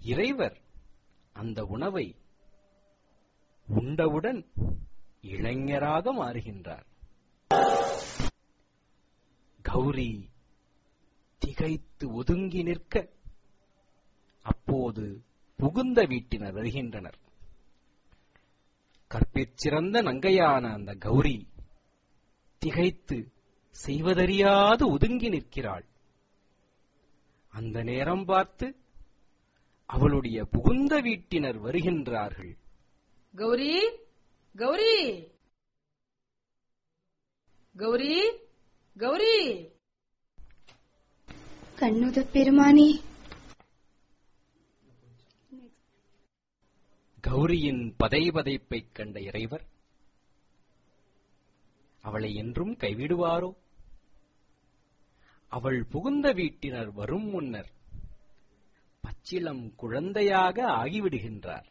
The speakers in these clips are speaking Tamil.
இறைவர் அந்த உணவை உண்டவுடன் இளைஞராக மாறுகின்றார் கௌரி திகைத்து ஒதுங்கி நிற்க அப்போது புகுந்த வீட்டினர் வருகின்றனர் கற்பிற் நங்கையான அந்த கௌரி திகைத்து செய்வதறியாது ஒதுங்கி நிற்கிறாள் அந்த நேரம் பார்த்து அவளுடைய புகுந்த வீட்டினர் வருகின்றார்கள் கௌரி கௌரி கௌரி கௌரி கண்ணுத பெருமானே கௌரியின் பதைபதைப்பைக் கண்ட இறைவர் அவளை என்றும் கைவிடுவாரோ அவள் புகுந்த வீட்டினர் வரும் முன்னர் பச்சிலம் குழந்தையாக ஆகிவிடுகின்றார்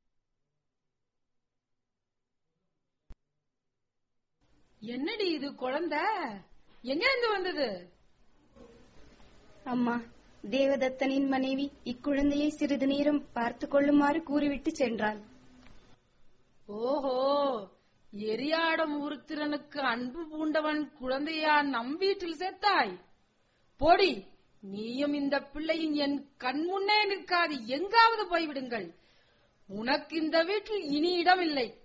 என்னடி இது குழந்தை எங்க இருந்து வந்தது அம்மா தேவதத்தனின் மனைவி இக்குழந்தையை சிறிது நேரம் பார்த்து கொள்ளுமாறு கூறிவிட்டு சென்றாள் ஓஹோ எரியாடம் உருத்திரனுக்கு அன்பு பூண்டவன் குழந்தையா நம் வீட்டில் சேர்த்தாய் போடி நீயும் இந்த பிள்ளையும் என் கண் முன்னே நிற்காது எங்காவது போய்விடுங்கள் உனக்கு இந்த வீட்டில் இனி இடமில்லை